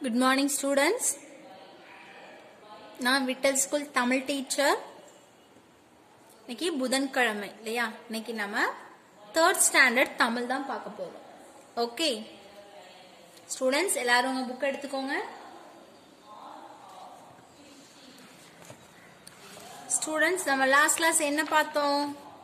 good morning students நான் Vittal school Tamil teacher இன்னைக்கு புதன்கிழமை இல்லையா இன்னைக்கு நம்ம தேர்ட் ஸ்டாண்டர்ட் தமிழ் தான் பார்க்க போறோம் ஓகே ஸ்டூடெண்ட்ஸ் எல்லாரும் உங்க புக் எடுத்துக்கோங்க ஸ்டூடெண்ட்ஸ் நம்ம லாஸ்ட் கிளாஸ் என்ன பார்த்தோம்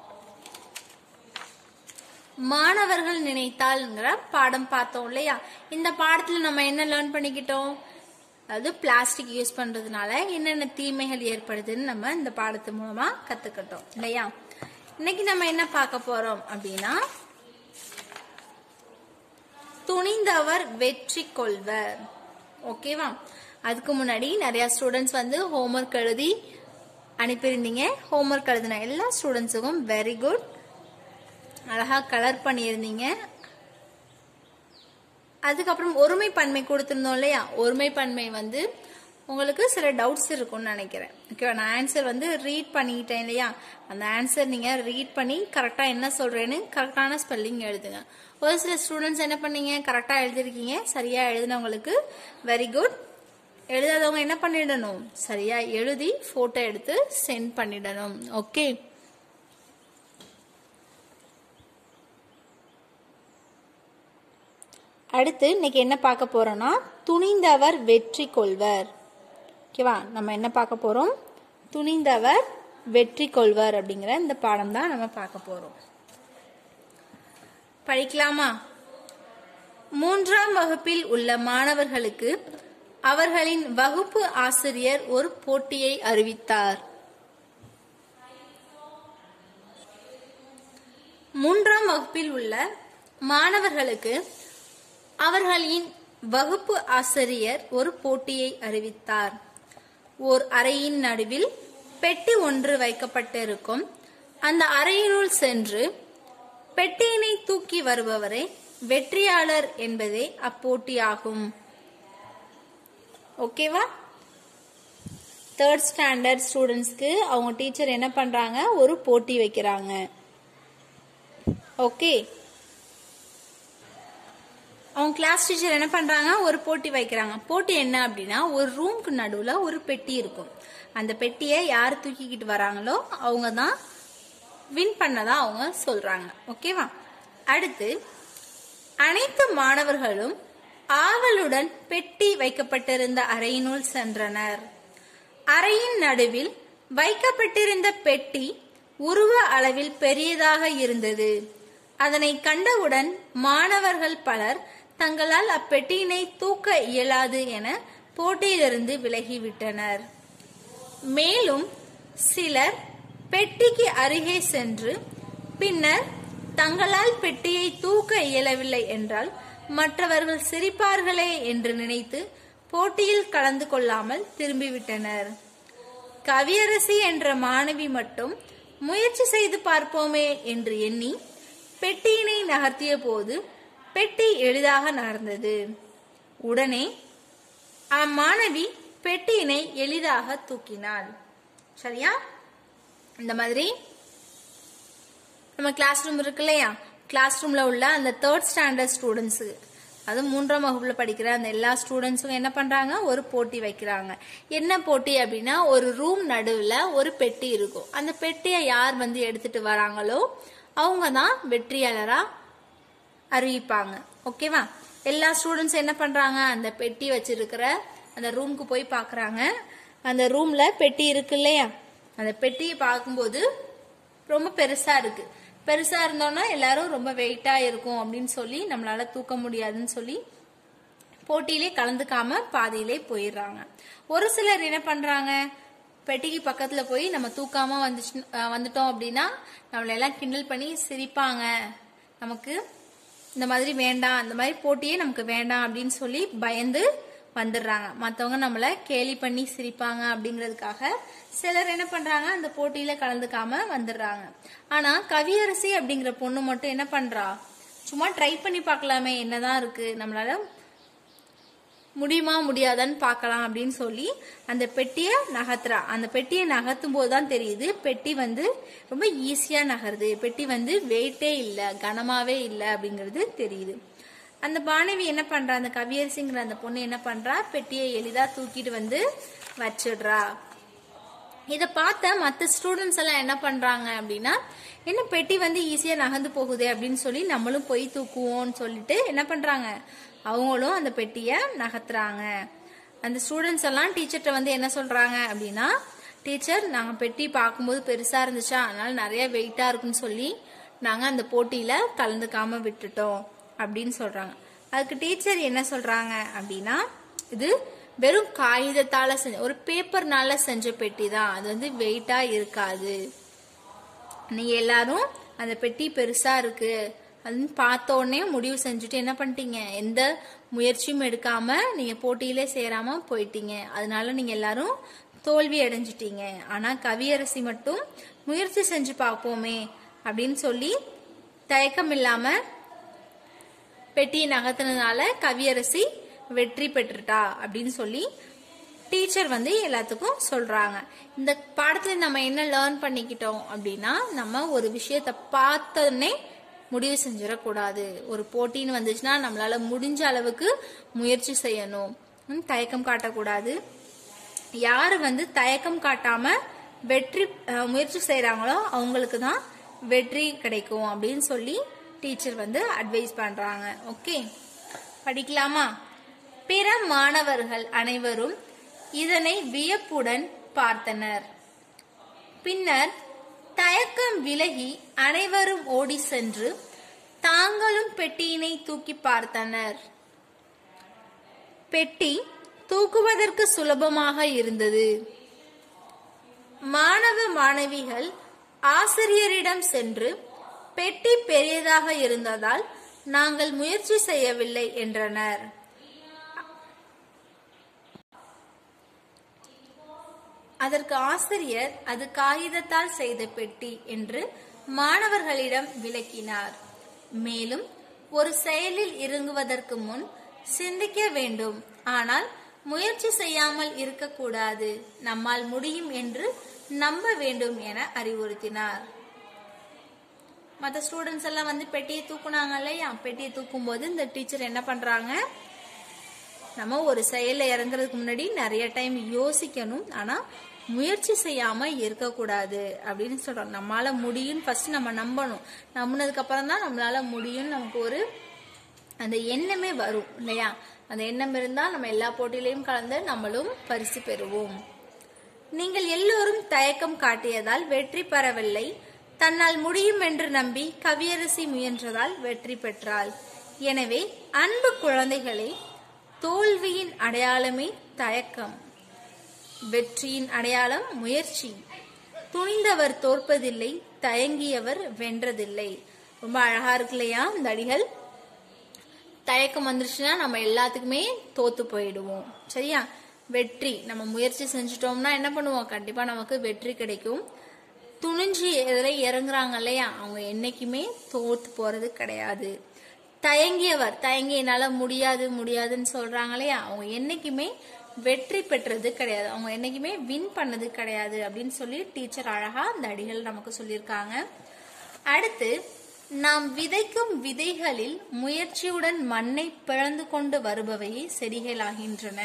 மாணவர்கள் நினைத்தால்ங்கிற பாடம் பார்த்தோம் இல்லையா இந்த பாடத்துல நம்ம என்ன லேர்ன் பண்ணிக்கிட்டோம் அதாவது பிளாஸ்டிக் யூஸ் பண்றதுனால என்னென்ன தீமைகள் ஏற்படுதுன்னு நம்ம இந்த பாடத்து மூலமா கத்துக்கிட்டோம் இல்லையா இன்னைக்கு நம்ம என்ன பார்க்க போறோம் அப்படின்னா துணிந்தவர் வெற்றி கொள்வர் ஓகேவா அதுக்கு முன்னாடி நிறைய ஸ்டூடெண்ட்ஸ் வந்து ஹோம்ஒர்க் எழுதி அனுப்பியிருந்தீங்க ஹோம்ஒர்க் எழுதின எல்லா ஸ்டூடெண்ட்ஸுக்கும் வெரி குட் அழகா கலர் பண்ணியிருந்தீங்க அதுக்கப்புறம் ஒருமை பன்மை கொடுத்திருந்தோம் இல்லையா ஒருமை பன்மை வந்து உங்களுக்கு சில டவுட்ஸ் இருக்கும்னு நினைக்கிறேன் ஓகேவா நான் ஆன்சர் வந்து ரீட் பண்ணிட்டேன் இல்லையா அந்த ஆன்சர் நீங்க ரீட் பண்ணி கரெக்டா என்ன சொல்றேன்னு கரெக்டான ஸ்பெல்லிங் எழுதுங்க ஒரு சில ஸ்டூடெண்ட்ஸ் என்ன பண்ணீங்க கரெக்டா எழுதிருக்கீங்க சரியா எழுதினவங்களுக்கு வெரி குட் எழுதாதவங்க என்ன பண்ணிடணும் சரியா எழுதி போட்டோ எடுத்து சென்ட் பண்ணிடணும் ஓகே அடுத்து இன்னைக்கு என்ன பார்க்க போறோம்னா துணிந்தவர் வெற்றி கொள்வர் ஓகேவா நம்ம என்ன பார்க்க போறோம் துணிந்தவர் வெற்றி கொள்வர் அப்படிங்கிற இந்த பாடம் தான் நம்ம பார்க்க போறோம் படிக்கலாமா மூன்றாம் வகுப்பில் உள்ள மாணவர்களுக்கு அவர்களின் வகுப்பு ஆசிரியர் ஒரு போட்டியை அறிவித்தார் மூன்றாம் வகுப்பில் உள்ள மாணவர்களுக்கு அவர்களின் வகுப்பு ஆசிரியர் ஒரு போட்டியை அறிவித்தார் ஓர் அறையின் நடுவில் பெட்டி ஒன்று வைக்கப்பட்டிருக்கும் அந்த அறையினுள் சென்று பெட்டியினை தூக்கி வருபவரே வெற்றியாளர் என்பதே அப்போட்டியாகும் ஓகேவா தேர்ட் ஸ்டாண்டர்ட் ஸ்டூடெண்ட்ஸ்க்கு அவங்க டீச்சர் என்ன பண்றாங்க ஒரு போட்டி வைக்கிறாங்க ஓகே அவங்க கிளாஸ் டீச்சர் என்ன பண்றாங்க ஒரு போட்டி வைக்கிறாங்க போட்டி என்ன அப்படின்னா ஒரு ரூம்க்கு நடுவுல ஒரு பெட்டி இருக்கும் அந்த பெட்டியை யார் தூக்கிக்கிட்டு வராங்களோ அவங்க தான் வின் பண்ணதா அவங்க சொல்றாங்க ஓகேவா அடுத்து அனைத்து மாணவர்களும் ஆவலுடன் பெட்டி வைக்கப்பட்டிருந்த அறையினுள் சென்றனர் அறையின் நடுவில் வைக்கப்பட்டிருந்த பெட்டி உருவ அளவில் பெரியதாக இருந்தது அதனை கண்டவுடன் மாணவர்கள் பலர் தங்களால் அப்பெட்டியினை தூக்க இயலாது என போட்டியிலிருந்து விலகிவிட்டனர் மேலும் சிலர் பெட்டிக்கு அருகே சென்று பின்னர் தங்களால் பெட்டியை தூக்க இயலவில்லை என்றால் மற்றவர்கள் சிரிப்பார்களே என்று நினைத்து போட்டியில் கலந்து கொள்ளாமல் திரும்பிவிட்டனர் கவியரசி என்ற மாணவி மட்டும் முயற்சி செய்து பார்ப்போமே என்று எண்ணி பெட்டியினை நகர்த்திய போது பெட்டி எளிதாக நகர்ந்தது உடனே அம்மாணவி பெட்டியினை எளிதாக தூக்கினாள் சரியா இந்த மாதிரி நம்ம கிளாஸ் ரூம் இருக்கு இல்லையா கிளாஸ் ரூம்ல உள்ள அந்த தேர்ட் ஸ்டாண்டர்ட் ஸ்டூடெண்ட்ஸுக்கு அது மூன்றாம் வகுப்புல படிக்கிற அந்த எல்லா ஸ்டூடெண்ட்ஸும் என்ன பண்றாங்க ஒரு போட்டி வைக்கிறாங்க என்ன போட்டி அப்படின்னா ஒரு ரூம் நடுவுல ஒரு பெட்டி இருக்கும் அந்த பெட்டியை யார் வந்து எடுத்துட்டு வராங்களோ அவங்க தான் வெற்றியாளரா அறிவிப்பாங்க ஓகேவா எல்லா ஸ்டூடெண்ட்ஸ் என்ன பண்றாங்க அந்த பெட்டி வச்சிருக்கிற அந்த ரூம்க்கு போய் பாக்குறாங்க அந்த ரூம்ல பெட்டி இருக்கு இல்லையா அந்த பெட்டியை பார்க்கும்போது ரொம்ப பெருசா இருக்கு பெருசா இருந்தோம்னா எல்லாரும் ரொம்ப வெயிட்டா இருக்கும் அப்படின்னு சொல்லி நம்மளால தூக்க முடியாதுன்னு சொல்லி போட்டியிலே கலந்துக்காம பாதியிலே போயிடுறாங்க ஒரு சிலர் என்ன பண்றாங்க பெட்டிக்கு பக்கத்துல போய் நம்ம தூக்காம வந்துச்சு வந்துட்டோம் அப்படின்னா நம்மள எல்லாம் கிண்டல் பண்ணி சிரிப்பாங்க நமக்கு இந்த மாதிரி வேண்டாம் இந்த மாதிரி போட்டியே நமக்கு வேண்டாம் அப்படின்னு சொல்லி பயந்து வந்துடுறாங்க மற்றவங்க நம்மள கேலி பண்ணி சிரிப்பாங்க அப்படிங்கிறதுக்காக சிலர் என்ன பண்றாங்க அந்த போட்டியில கலந்துக்காம வந்துடுறாங்க ஆனா கவியரசி அப்படிங்கிற பொண்ணு மட்டும் என்ன பண்றா சும்மா ட்ரை பண்ணி பார்க்கலாமே என்னதான் இருக்கு நம்மளால முடியுமா முடியாதான்னு பார்க்கலாம் அப்படின்னு சொல்லி அந்த பெட்டியை நகர்த்துறா அந்த பெட்டியை நகர்த்தும் போது தான் தெரியுது பெட்டி வந்து ரொம்ப ஈஸியா நகருது பெட்டி வந்து வெயிட்டே இல்லை கனமாவே இல்லை அப்படிங்கிறது தெரியுது அந்த பானவி என்ன பண்றா அந்த கவியரசிங்கிற அந்த பொண்ணு என்ன பண்றா பெட்டியை எளிதா தூக்கிட்டு வந்து வச்சிடுறா இத பார்த்த மத்த ஸ்டூடெண்ட்ஸ் எல்லாம் என்ன பண்றாங்க அப்படின்னா என்ன பெட்டி வந்து ஈஸியா நகர்ந்து போகுதே அப்படின்னு சொல்லி நம்மளும் போய் தூக்குவோம்னு சொல்லிட்டு என்ன பண்றாங்க அவங்களும் அந்த பெட்டிய நகர்த்துறாங்க அந்த ஸ்டூடெண்ட்ஸ் எல்லாம் டீச்சர்கிட்ட வந்து என்ன சொல்றாங்க அப்படின்னா டீச்சர் நாங்க பெட்டி பார்க்கும்போது பெருசா இருந்துச்சா அதனால நிறைய வெயிட்டா இருக்குன்னு சொல்லி நாங்க அந்த போட்டியில கலந்துக்காம விட்டுட்டோம் அப்படின்னு சொல்றாங்க அதுக்கு டீச்சர் என்ன சொல்றாங்க அப்படின்னா இது வெறும் காகிதத்தால செஞ்ச ஒரு பேப்பர்னால செஞ்ச பெட்டி தான் அது வந்து வெயிட்டா இருக்காது நீங்க எல்லாரும் அந்த பெட்டி பெருசா இருக்கு அதுன்னு பார்த்த உடனே முடிவு செஞ்சுட்டு என்ன பண்ணிட்டீங்க எந்த முயற்சியும் எடுக்காம நீங்க போட்டியிலே சேராம போயிட்டீங்க அதனால நீங்க எல்லாரும் தோல்வி அடைஞ்சிட்டீங்க ஆனா கவியரசி மட்டும் முயற்சி செஞ்சு பார்ப்போமே அப்படின்னு சொல்லி தயக்கம் இல்லாம பெட்டியை நகர்த்தினதுனால கவியரசி வெற்றி பெற்றுட்டா அப்படின்னு சொல்லி டீச்சர் வந்து எல்லாத்துக்கும் சொல்றாங்க இந்த பாடத்துல நம்ம என்ன லேர்ன் பண்ணிக்கிட்டோம் அப்படின்னா நம்ம ஒரு விஷயத்த பார்த்தோன்னே முடிவு செஞ்சிடக்கூடாது ஒரு போட்டின்னு வந்துச்சுன்னா நம்மளால முடிஞ்ச அளவுக்கு முயற்சி செய்யணும் ம், தயக்கம் காட்டக்கூடாது யாரு வந்து தயக்கம் காட்டாம வெற்றி அஹ், முயற்சி செய்றாங்களோ அவங்களுக்கு தான் வெற்றி கிடைக்கும் அப்படின்னு சொல்லி டீச்சர் வந்து அட்வைஸ் பண்றாங்க ஓகே படிக்கலாமா பிற மாணவர்கள் அனைவரும் இதனை வியப்புடன் பார்த்தனர் பின்னர் தயக்கம் விலகி அனைவரும் ஓடி சென்று தாங்களும் பெட்டியினை தூக்கி பார்த்தனர் பெட்டி தூக்குவதற்கு சுலபமாக இருந்தது மாணவ மாணவிகள் ஆசிரியரிடம் சென்று பெட்டி பெரியதாக இருந்ததால் நாங்கள் முயற்சி செய்யவில்லை என்றனர் அதற்கு ஆசிரியர் அது காகிதத்தால் செய்த பெட்டி என்று மாணவர்களிடம் விளக்கினார் மேலும் ஒரு செயலில் இறங்குவதற்கு முன் சிந்திக்க வேண்டும் ஆனால் முயற்சி செய்யாமல் இருக்கக்கூடாது நம்மால் முடியும் என்று நம்ப வேண்டும் என அறிவுறுத்தினார் மற்ற ஸ்டூடெண்ட்ஸ் எல்லாம் வந்து பெட்டியை தூக்குனாங்க இல்லையா பெட்டியை தூக்கும் போது இந்த டீச்சர் என்ன பண்றாங்க நம்ம ஒரு செயல்ல இறங்குறதுக்கு முன்னாடி நிறைய டைம் யோசிக்கணும் ஆனா முயற்சி செய்யாம இருக்கக்கூடாது அப்படின்னு சொல்றோம் நம்மளால முடியும்னு ஃபர்ஸ்ட் நம்ம நம்பணும் நம்பினதுக்கு அப்புறம் தான் நம்மளால முடியும்னு நமக்கு ஒரு அந்த எண்ணமே வரும் இல்லையா அந்த எண்ணம் இருந்தா நம்ம எல்லா போட்டியிலையும் கலந்து நம்மளும் பரிசு பெறுவோம் நீங்கள் எல்லோரும் தயக்கம் காட்டியதால் வெற்றி பெறவில்லை தன்னால் முடியும் என்று நம்பி கவியரசி முயன்றதால் வெற்றி பெற்றாள் எனவே அன்பு குழந்தைகளே தோல்வியின் அடையாளமே தயக்கம் வெற்றியின் அடையாளம் முயற்சி துணிந்தவர் தோற்பதில்லை தயங்கியவர் வென்றதில்லை ரொம்ப அழகா இருக்கு இல்லையா இந்த அடிகள் தயக்கம் வந்துருச்சுன்னா நம்ம எல்லாத்துக்குமே தோத்து போயிடுவோம் சரியா வெற்றி நம்ம முயற்சி செஞ்சுட்டோம்னா என்ன பண்ணுவோம் கண்டிப்பா நமக்கு வெற்றி கிடைக்கும் துணிஞ்சு எதில் இறங்குறாங்க இல்லையா அவங்க என்னைக்குமே தோத்து போறது கிடையாது தயங்கியவர் தயங்கி என்னால முடியாது முடியாதுன்னு சொல்றாங்க இல்லையா அவங்க என்னைக்குமே வெற்றி பெற்றது கிடையாது அவங்க என்னைக்குமே வின் பண்ணது கிடையாது அப்படின்னு சொல்லி டீச்சர் அழகா அந்த அடிகள் நமக்கு சொல்லியிருக்காங்க அடுத்து நாம் விதைக்கும் விதைகளில் முயற்சியுடன் மண்ணை பிளந்து கொண்டு வருபவையே செடிகளாகின்றன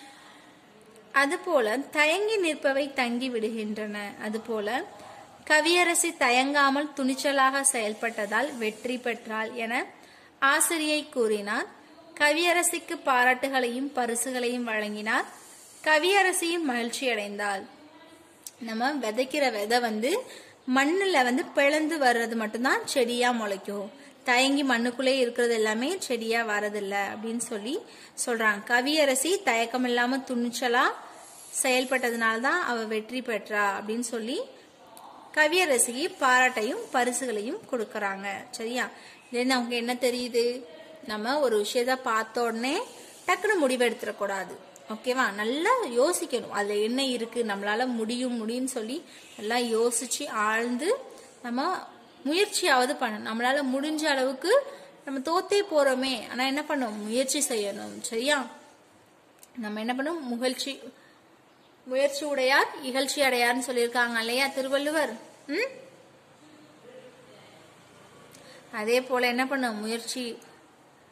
அதுபோல தயங்கி நிற்பவை தங்கி விடுகின்றன அதுபோல கவியரசி தயங்காமல் துணிச்சலாக செயல்பட்டதால் வெற்றி பெற்றாள் என ஆசிரியை கூறினார் கவியரசிக்கு பாராட்டுகளையும் பரிசுகளையும் வழங்கினார் கவியரசியும் மகிழ்ச்சி அடைந்தாள் நம்ம விதைக்கிற விதை வந்து மண்ணுல வந்து பிளந்து வர்றது மட்டும்தான் செடியா முளைக்கும் தயங்கி மண்ணுக்குள்ளே இருக்கிறது எல்லாமே செடியா வரதில்ல அப்படின்னு சொல்லி சொல்றாங்க கவியரசி தயக்கம் இல்லாம துணிச்சலா செயல்பட்டதுனால தான் அவ வெற்றி பெற்றா அப்படின்னு சொல்லி கவியரசிக்கு பாராட்டையும் பரிசுகளையும் கொடுக்கறாங்க சரியா இதுல நமக்கு என்ன தெரியுது நம்ம ஒரு விஷயத்த பார்த்த உடனே டக்குன்னு முடிவெடுத்துடக்கூடாது ஓகேவா நல்லா யோசிக்கணும் அதுல என்ன இருக்கு நம்மளால முடியும் முடியும்னு சொல்லி நல்லா யோசிச்சு ஆழ்ந்து நம்ம முயற்சியாவது பண்ணணும் நம்மளால முடிஞ்ச அளவுக்கு நம்ம தோத்தே போறோமே ஆனா என்ன பண்ணணும் முயற்சி செய்யணும் சரியா நம்ம என்ன பண்ணணும் முகழ்ச்சி முயற்சி உடையார் இகழ்ச்சி அடையார்னு சொல்லியிருக்காங்க இல்லையா திருவள்ளுவர் ம் அதே போல என்ன பண்ணும் முயற்சி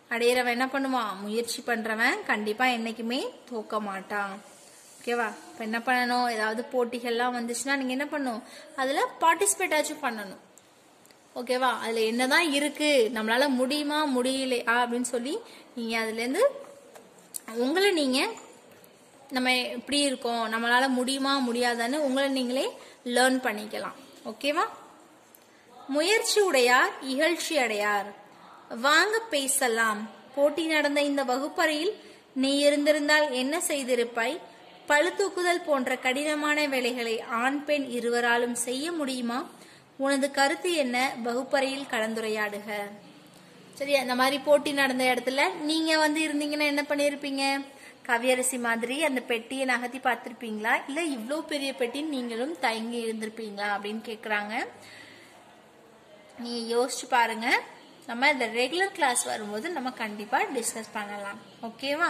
அடையிறவன் என்ன பண்ணுவான் முயற்சி பண்றவன் கண்டிப்பா என்னைக்குமே தோக்க மாட்டான் ஓகேவா இப்போ என்ன பண்ணணும் ஏதாவது போட்டிகள்லாம் வந்துச்சுன்னா நீங்க என்ன பண்ணணும் அதுல பார்ட்டிசிபேட் ஆச்சும் பண்ணணும் ஓகேவா அதுல என்னதான் இருக்கு நம்மளால முடியுமா முடியலையா அப்படின்னு சொல்லி நீங்க அதுல இருந்து உங்களை நீங்க நம்ம இப்படி இருக்கோம் நம்மளால முடியுமா முடியாதான்னு உங்களை நீங்களே லேர்ன் பண்ணிக்கலாம் ஓகேவா முயற்சி உடையார் இகழ்ச்சி அடையார் வாங்க பேசலாம் போட்டி நடந்த இந்த வகுப்பறையில் நீ இருந்திருந்தால் என்ன செய்திருப்பாய் பளு தூக்குதல் போன்ற கடினமான வேலைகளை ஆண் பெண் இருவராலும் செய்ய முடியுமா உனது கருத்து என்ன வகுப்பறையில் கலந்துரையாடுக சரி அந்த மாதிரி போட்டி நடந்த இடத்துல நீங்க வந்து இருந்தீங்கன்னா என்ன பண்ணிருப்பீங்க கவியரசி மாதிரி அந்த பெட்டியை நகர்த்தி பார்த்திருப்பீங்களா இல்ல இவ்ளோ பெரிய பெட்டின்னு நீங்களும் தயங்கி இருந்திருப்பீங்களா அப்படின்னு கேக்குறாங்க நீங்க யோசிச்சு பாருங்க நம்ம இந்த ரெகுலர் கிளாஸ் வரும்போது நம்ம கண்டிப்பா டிஸ்கஸ் பண்ணலாம் ஓகேவா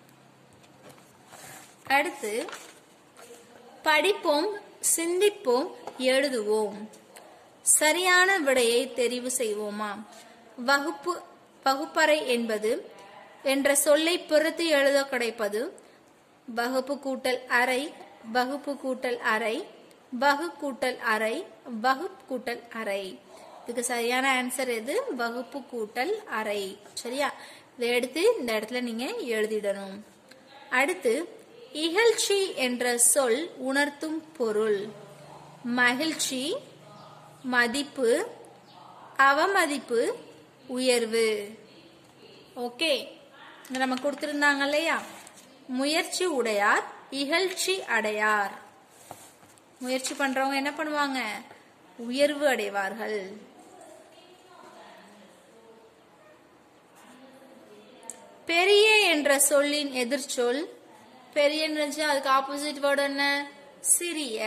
அடுத்து படிப்போம் சிந்திப்போம் எழுதுவோம் சரியான விடையை தெரிவு செய்வோமா வகுப்பு வகுப்பறை என்பது என்ற சொல்லை பொறுத்து எழுத கிடைப்பது வகுப்பு கூட்டல் அறை வகுப்பு கூட்டல் அறை வகு கூட்டல் அறை வகுப்பு கூட்டல் அறை இதுக்கு சரியான ஆன்சர் எது வகுப்பு கூட்டல் அறை சரியா இதை எடுத்து இந்த இடத்துல நீங்க எழுதிடணும் அடுத்து இகழ்ச்சி என்ற சொல் உணர்த்தும் பொருள் மகிழ்ச்சி மதிப்பு அவமதிப்பு உயர்வு ஓகே இங்க நம்ம கொடுத்திருந்தாங்க இல்லையா முயற்சி உடையார் இகழ்ச்சி அடையார் முயற்சி பண்றவங்க என்ன பண்ணுவாங்க உயர்வு அடைவார்கள் பெரிய என்ற சொல்லின் எதிர்ச்சொல் பெரிய அதுக்கு ஆப்போசிட் வேர்டு என்ன சிறிய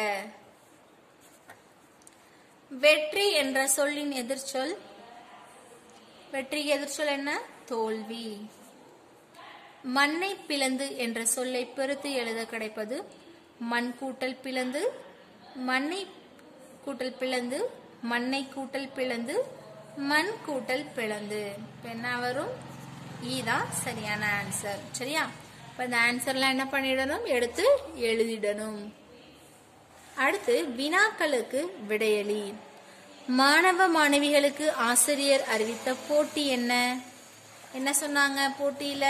வெற்றி என்ற சொல்லின் எதிர்ச்சொல் வெற்றிக்கு எதிர்ச்சொல் என்ன தோல்வி மண்ணை பிளந்து என்ற சொல்லை பெருத்து எழுத கிடைப்பது மண் கூட்டல் பிளந்து மண்ணை கூட்டல் பிளந்து மண்ணை கூட்டல் பிளந்து மண் கூட்டல் பிளந்து இப்ப என்ன வரும் ஈ தான் சரியான ஆன்சர் சரியா இப்ப இந்த ஆன்சர்லாம் என்ன பண்ணிடணும் எடுத்து எழுதிடணும் அடுத்து வினாக்களுக்கு விடையளி மாணவ மாணவிகளுக்கு ஆசிரியர் அறிவித்த போட்டி என்ன என்ன சொன்னாங்க போட்டியில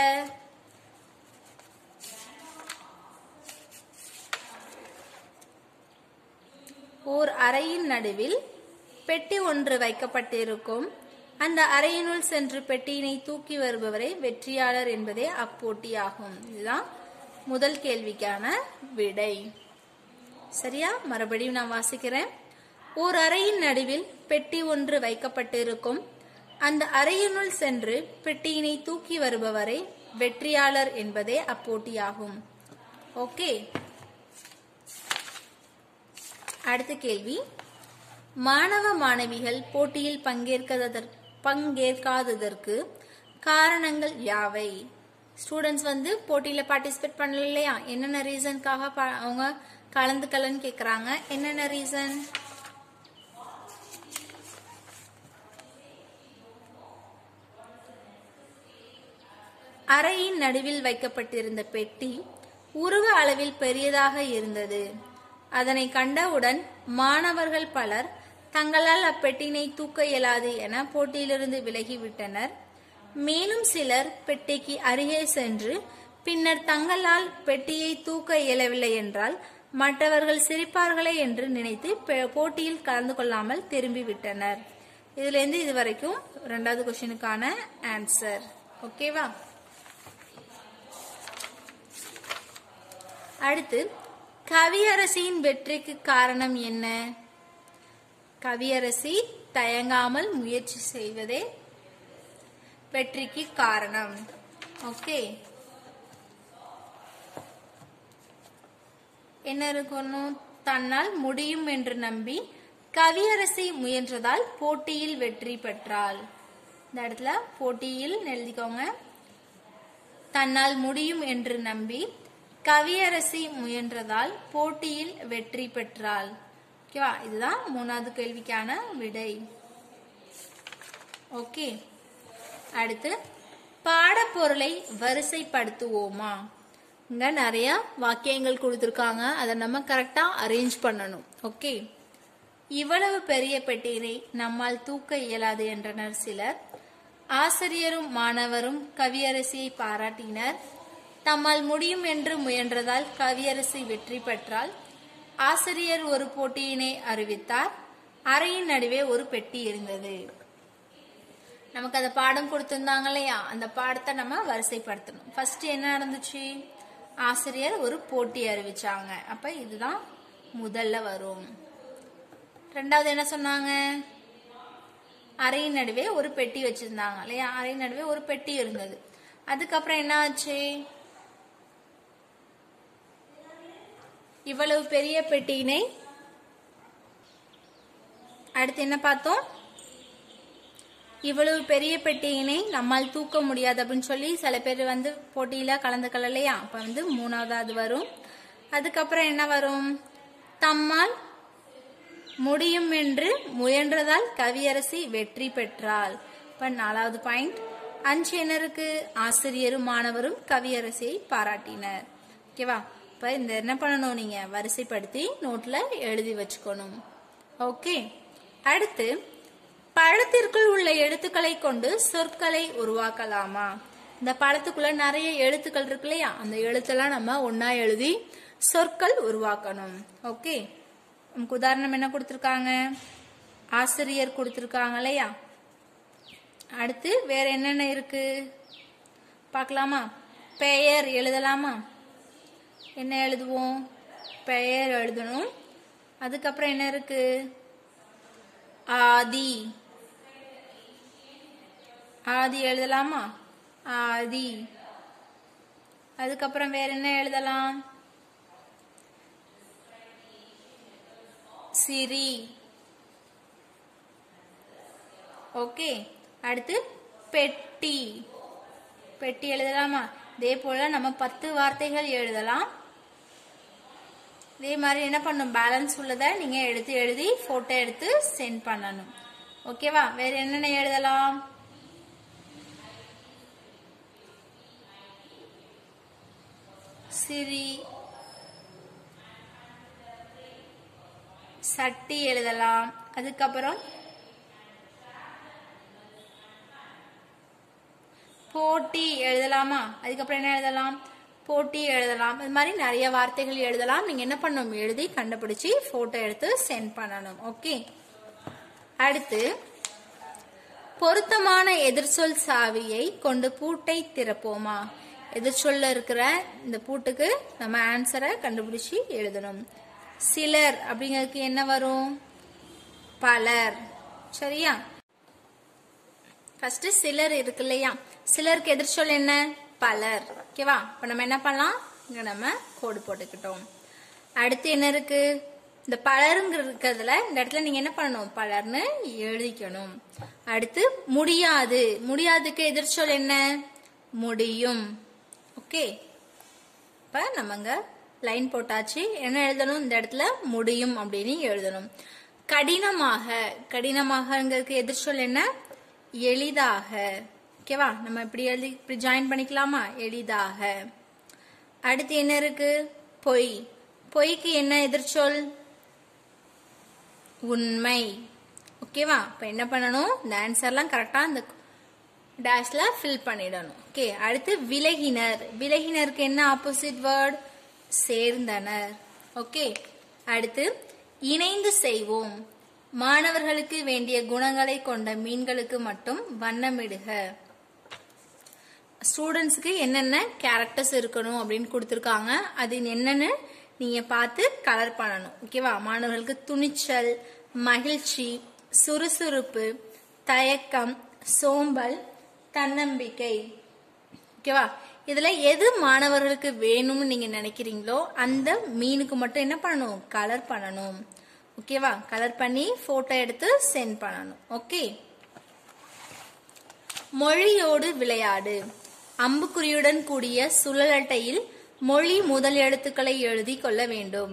ஓர் அறையின் நடுவில் பெட்டி ஒன்று வைக்கப்பட்டிருக்கும் அந்த அறையினுள் சென்று பெட்டியினை தூக்கி வருபவரே வெற்றியாளர் என்பதே அப்போட்டியாகும் இதுதான் முதல் கேள்விக்கான விடை சரியா மறுபடியும் நான் வாசிக்கிறேன் ஓர் அறையின் நடுவில் பெட்டி ஒன்று வைக்கப்பட்டிருக்கும் அந்த அறையினுள் சென்று பெட்டியினை தூக்கி வருபவரை வெற்றியாளர் என்பதே அப்போட்டியாகும் ஓகே அடுத்த கேள்வி மாணவ மாணவிகள் போட்டியில் பங்கேற்காததற்கு பங்கேற்காததற்கு காரணங்கள் யாவை ஸ்டூடெண்ட்ஸ் வந்து போட்டியில பார்ட்டிசிபேட் பண்ணல இல்லையா என்னென்ன ரீசனுக்காக அவங்க கலந்துக்கலன்னு கேக்குறாங்க என்னென்ன ரீசன் அறையின் நடுவில் வைக்கப்பட்டிருந்த பெட்டி உருவ அளவில் பெரியதாக இருந்தது அதனை கண்டவுடன் மாணவர்கள் பலர் தங்களால் அப்பெட்டினை தூக்க இயலாது என போட்டியிலிருந்து விலகிவிட்டனர் மேலும் சிலர் பெட்டிக்கு அருகே சென்று பின்னர் தங்களால் பெட்டியை தூக்க இயலவில்லை என்றால் மற்றவர்கள் சிரிப்பார்களே என்று நினைத்து பெ- போட்டியில் கலந்து கொள்ளாமல் திரும்பிவிட்டனர் இதுல இருந்து இது வரைக்கும் ரெண்டாவது கொஸ்டினுக்கான ஆன்சர் ஓகேவா அடுத்து கவியரசியின் வெற்றிக்கு காரணம் என்ன கவியரசி தயங்காமல் முயற்சி செய்வதே வெற்றிக்கு காரணம் ஓகே என்ன இருக்கணும் தன்னால் முடியும் என்று நம்பி கவியரசி முயன்றதால் போட்டியில் வெற்றி பெற்றாள் இந்த இடத்துல போட்டியில் எழுதிக்கோங்க தன்னால் முடியும் என்று நம்பி கவியரசி முயன்றதால் போட்டியில் வெற்றி பெற்றாள் ஓகேவா இதுதான் மூணாவது கேள்விக்கான விடை ஓகே அடுத்து பாடப்பொருளை வரிசைப்படுத்துவோமா இங்க நிறைய வாக்கியங்கள் கொடுத்துருக்காங்க அதை நம்ம கரெக்டா அரேஞ்ச் பண்ணணும் ஓகே இவ்வளவு பெரிய பெட்டியினை நம்மால் தூக்க இயலாது என்றனர் சிலர் ஆசிரியரும் மாணவரும் கவியரசியை பாராட்டினர் தம்மால் முடியும் என்று முயன்றதால் கவியரசி வெற்றி பெற்றால் ஆசிரியர் ஒரு போட்டியினை அறிவித்தார் அறையின் நடுவே ஒரு பெட்டி இருந்தது நமக்கு அந்த பாடம் கொடுத்திருந்தாங்க இல்லையா அந்த பாடத்தை நம்ம வரிசைப்படுத்தணும் ஃபர்ஸ்ட் என்ன நடந்துச்சு ஆசிரியர் ஒரு போட்டி அறிவிச்சாங்க அப்ப இதுதான் முதல்ல வரும் ரெண்டாவது என்ன சொன்னாங்க அறையின் நடுவே ஒரு பெட்டி வச்சிருந்தாங்க இல்லையா அறையின் நடுவே ஒரு பெட்டி இருந்தது அதுக்கப்புறம் என்ன ஆச்சு இவ்வளவு பெரிய பெட்டியினை அடுத்து என்ன பார்த்தோம் இவ்வளவு பெரிய பெட்டியினை நம்மால் தூக்க முடியாது அப்படின்னு சொல்லி சில பேர் வந்து போட்டியில கலந்துக்கல இல்லையா அப்ப வந்து மூணாவதாவது வரும் அதுக்கப்புறம் என்ன வரும் தம்மால் முடியும் என்று முயன்றதால் கவியரசி வெற்றி பெற்றாள் இப்ப நாலாவது பாயிண்ட் அஞ்சு என்ன இருக்கு ஆசிரியரும் மாணவரும் கவியரசியை பாராட்டினர் ஓகேவா இப்ப இந்த என்ன பண்ணணும் நீங்க வரிசைப்படுத்தி நோட்ல எழுதி வச்சுக்கணும் ஓகே அடுத்து பழத்திற்குள் உள்ள எழுத்துக்களை கொண்டு சொற்களை உருவாக்கலாமா இந்த பழத்துக்குள்ள நிறைய எழுத்துக்கள் இருக்கு இல்லையா அந்த எழுத்தெல்லாம் நம்ம ஒன்னா எழுதி சொற்கள் உருவாக்கணும் ஓகே நமக்கு உதாரணம் என்ன கொடுத்துருக்காங்க ஆசிரியர் கொடுத்துருக்காங்க இல்லையா அடுத்து வேற என்னென்ன இருக்கு பார்க்கலாமா பெயர் எழுதலாமா என்ன எழுதுவோம் பெயர் எழுதணும் அதுக்கப்புறம் என்ன இருக்கு ஆதி ஆதி எழுதலாமா ஆதி அதுக்கப்புறம் வேற என்ன எழுதலாம் சிரி ஓகே அடுத்து பெட்டி பெட்டி எழுதலாமா இதே போல நம்ம பத்து வார்த்தைகள் எழுதலாம் இதே மாதிரி என்ன பண்ணும் பேலன்ஸ் உள்ளதை நீங்க எடுத்து எழுதி போட்டோ எடுத்து சென்ட் பண்ணணும் ஓகேவா வேற என்னென்ன எழுதலாம் சிரி சட்டி எழுதலாம் அதுக்கப்புறம் போட்டி எழுதலாமா அதுக்கப்புறம் என்ன எழுதலாம் போட்டி எழுதலாம் இது மாதிரி நிறைய வார்த்தைகள் எழுதலாம் நீங்க என்ன பண்ணணும் எழுதி கண்டுபிடிச்சு போட்டோ எடுத்து சென்ட் பண்ணணும் ஓகே அடுத்து பொருத்தமான எதிர்ச்சொல் சாவியை கொண்டு பூட்டை திறப்போமா எதிர்ச்சொல்ல இருக்கிற இந்த பூட்டுக்கு நம்ம ஆன்சரை கண்டுபிடிச்சு எழுதணும் சிலர் அப்படிங்கிறதுக்கு என்ன வரும் பலர் சரியா ஃபர்ஸ்ட் சிலர் இருக்கு இல்லையா சிலருக்கு எதிர்ச்சொல் என்ன பலர் ஓகேவா இப்ப நம்ம என்ன பண்ணலாம் இங்க நம்ம கோடு போட்டுக்கிட்டோம் அடுத்து என்ன இருக்கு இந்த பலருங்க இருக்கிறதுல இந்த இடத்துல நீங்க என்ன பண்ணணும் பலர்னு எழுதிக்கணும் அடுத்து முடியாது முடியாதுக்கு எதிர்ச்சொல் என்ன முடியும் ஓகே இப்ப நம்மங்க லைன் போட்டாச்சு என்ன எழுதணும் இந்த இடத்துல முடியும் அப்படின்னு எழுதணும் கடினமாக கடினமாகங்கிறதுக்கு எதிர்ச்சொல் என்ன எளிதாக ஓகேவா நம்ம இப்படி எழுதி இப்படி ஜாயின் பண்ணிக்கலாமா எளிதாக அடுத்து என்ன இருக்கு பொய் பொய்க்கு என்ன எதிர்ச்சொல் உண்மை ஓகேவா இப்ப என்ன பண்ணணும் இந்த ஆன்சர்லாம் கரெக்டா இந்த டேஷ்ல ஃபில் பண்ணிடணும் ஓகே அடுத்து விலகினர் விலகினருக்கு என்ன ஆப்போசிட் வேர்ட் சேர்ந்தனர் ஓகே அடுத்து இணைந்து செய்வோம் மாணவர்களுக்கு வேண்டிய குணங்களை கொண்ட மீன்களுக்கு மட்டும் வண்ணமிடுக ஸ்டூடெண்ட்ஸ்க்கு என்னென்ன கேரக்டர்ஸ் இருக்கணும் அப்படின்னு கொடுத்துருக்காங்க அது என்னன்னு நீங்க பார்த்து கலர் பண்ணணும் ஓகேவா மாணவர்களுக்கு துணிச்சல் மகிழ்ச்சி சுறுசுறுப்பு தயக்கம் சோம்பல் தன்னம்பிக்கை ஓகேவா இதுல எது மாணவர்களுக்கு வேணும்னு நீங்க நினைக்கிறீங்களோ அந்த மீனுக்கு மட்டும் என்ன பண்ணணும் கலர் பண்ணணும் ஓகேவா கலர் பண்ணி போட்டோ எடுத்து சென்ட் பண்ணணும் ஓகே மொழியோடு விளையாடு அம்புக்குறியுடன் கூடிய சுழல் அட்டையில் மொழி முதல் எழுத்துக்களை எழுதி கொள்ள வேண்டும்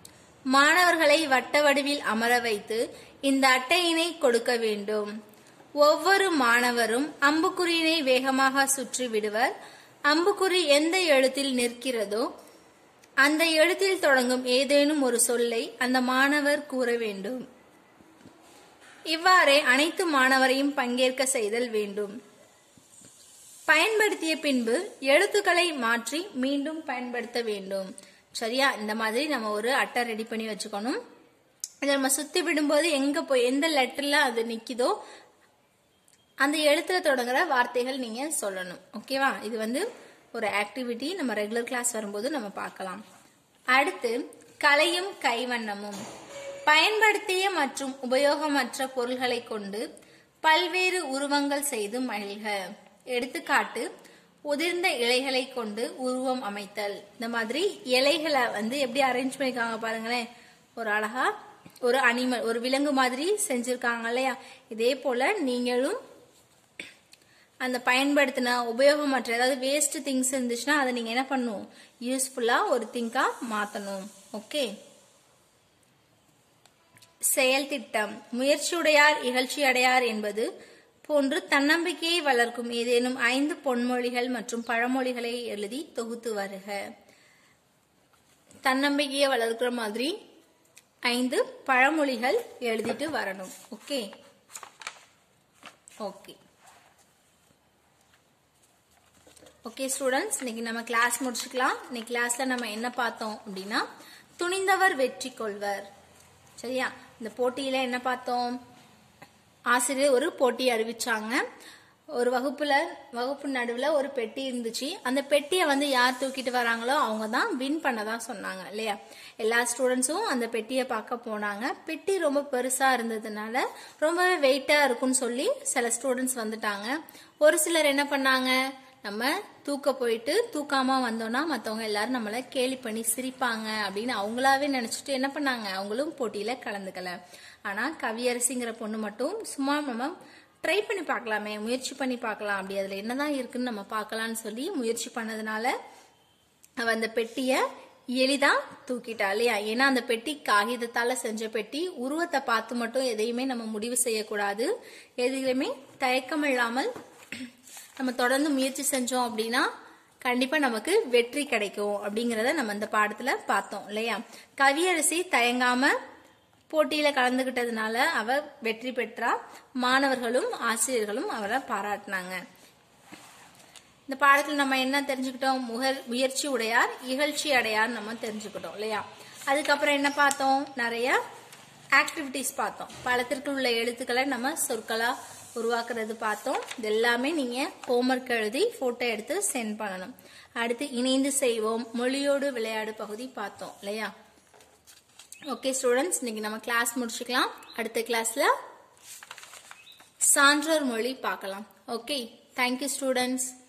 மாணவர்களை வட்ட வடிவில் அமர வைத்து இந்த அட்டையினை கொடுக்க வேண்டும் ஒவ்வொரு மாணவரும் அம்புக்குறியினை வேகமாக சுற்றி விடுவர் அம்புக்குறி எந்த எழுத்தில் நிற்கிறதோ அந்த எழுத்தில் தொடங்கும் ஏதேனும் ஒரு சொல்லை அந்த மாணவர் கூற வேண்டும் இவ்வாறே அனைத்து மாணவரையும் பங்கேற்க செய்தல் வேண்டும் பயன்படுத்திய பின்பு எழுத்துக்களை மாற்றி மீண்டும் பயன்படுத்த வேண்டும் சரியா இந்த மாதிரி நம்ம ஒரு அட்டை ரெடி பண்ணி வச்சுக்கணும் இதை நம்ம சுத்தி விடும்போது எங்க போய் எந்த லெட்டர்ல அது நிக்குதோ அந்த எழுத்துல தொடங்குற வார்த்தைகள் நீங்க சொல்லணும் ஓகேவா இது வந்து ஒரு ஆக்டிவிட்டி நம்ம ரெகுலர் கிளாஸ் வரும்போது நம்ம பார்க்கலாம் அடுத்து கலையும் கைவண்ணமும் பயன்படுத்திய மற்றும் உபயோகமற்ற பொருள்களை கொண்டு பல்வேறு உருவங்கள் செய்து மகிழ்க எடுத்துக்காட்டு உதிர்ந்த இலைகளை கொண்டு உருவம் அமைத்தல் இந்த மாதிரி இலைகளை வந்து எப்படி அரேஞ்ச் பண்ணிருக்காங்க பாருங்களேன் ஒரு அழகா ஒரு அனிமல் ஒரு விலங்கு மாதிரி செஞ்சிருக்காங்க இல்லையா இதே போல நீங்களும் அந்த பயன்படுத்தின உபயோகமற்ற ஏதாவது வேஸ்ட் திங்ஸ் இருந்துச்சுன்னா அதை நீங்க என்ன பண்ணணும் யூஸ்ஃபுல்லா ஒரு திங்கா மாத்தணும் ஓகே செயல் திட்டம் முயற்சியுடையார் இகழ்ச்சி அடையார் என்பது போன்று தன்னம்பிக்கையை வளர்க்கும் ஏதேனும் ஐந்து பொன்மொழிகள் மற்றும் பழமொழிகளை எழுதி தொகுத்து வருக தன்னம்பிக்கையை வளர்க்கிற மாதிரி ஐந்து பழமொழிகள் எழுதிட்டு வரணும் ஓகே ஓகே ஓகே ஸ்டூடெண்ட்ஸ் இன்னைக்கு நம்ம கிளாஸ் முடிச்சுக்கலாம் இன்னைக்கு கிளாஸ்ல நம்ம என்ன பார்த்தோம் அப்படின்னா துணிந்தவர் வெற்றி கொள்வர் சரியா இந்த போட்டியில என்ன பார்த்தோம் ஆசிரியர் ஒரு போட்டி அறிவிச்சாங்க ஒரு வகுப்புல வகுப்பு நடுவுல ஒரு பெட்டி இருந்துச்சு அந்த பெட்டியை வந்து யார் தூக்கிட்டு வராங்களோ அவங்க தான் வின் பண்ணதா சொன்னாங்க இல்லையா எல்லா ஸ்டூடெண்ட்ஸும் அந்த பெட்டியை பார்க்க போனாங்க பெட்டி ரொம்ப பெருசா இருந்ததுனால ரொம்பவே வெயிட்டா இருக்கும்னு சொல்லி சில ஸ்டூடெண்ட்ஸ் வந்துட்டாங்க ஒரு சிலர் என்ன பண்ணாங்க நம்ம தூக்க போயிட்டு தூக்காம வந்தோம்னா மத்தவங்க எல்லாரும் நம்மள கேலி பண்ணி சிரிப்பாங்க அப்படின்னு அவங்களாவே நினைச்சிட்டு என்ன பண்ணாங்க அவங்களும் போட்டியில கலந்துக்கல ஆனா கவியரசிங்கிற பொண்ணு மட்டும் சும்மா நம்ம ட்ரை பண்ணி பார்க்கலாமே முயற்சி பண்ணி பார்க்கலாம் அப்படி அதுல என்னதான் இருக்குன்னு நம்ம பார்க்கலாம்னு சொல்லி முயற்சி பண்ணதுனால அவ அந்த பெட்டிய எளிதா தூக்கிட்டா இல்லையா ஏன்னா அந்த பெட்டி காகிதத்தால செஞ்ச பெட்டி உருவத்தை பார்த்து மட்டும் எதையுமே நம்ம முடிவு செய்யக்கூடாது எதுலையுமே தயக்கம் இல்லாமல் நம்ம தொடர்ந்து முயற்சி செஞ்சோம் அப்படின்னா கண்டிப்பா நமக்கு வெற்றி கிடைக்கும் அப்படிங்கறத நம்ம இந்த பாடத்துல பார்த்தோம் இல்லையா கவியரசி தயங்காம போட்டியில கலந்துகிட்டதுனால அவ வெற்றி பெற்றா மாணவர்களும் ஆசிரியர்களும் அவரை பாராட்டினாங்க இந்த பாடத்துல நம்ம என்ன தெரிஞ்சுக்கிட்டோம் முகல் முயற்சி உடையார் இகழ்ச்சி அடையார் நம்ம தெரிஞ்சுக்கிட்டோம் இல்லையா அதுக்கப்புறம் என்ன பார்த்தோம் நிறைய ஆக்டிவிட்டிஸ் பார்த்தோம் பழத்திற்கு உள்ள எழுத்துக்களை நம்ம சொற்களா உருவாக்குறது பார்த்தோம் இது எல்லாமே நீங்க ஹோம்ஒர்க் எழுதி போட்டோ எடுத்து சென்ட் பண்ணணும் அடுத்து இணைந்து செய்வோம் மொழியோடு விளையாடு பகுதி பார்த்தோம் இல்லையா ஓகே ஸ்டூடெண்ட்ஸ் இன்னைக்கு நம்ம கிளாஸ் முடிச்சுக்கலாம் அடுத்த கிளாஸ்ல சான்றோர் மொழி பார்க்கலாம் ஓகே தேங்க்யூ ஸ்டூடெண்ட்ஸ்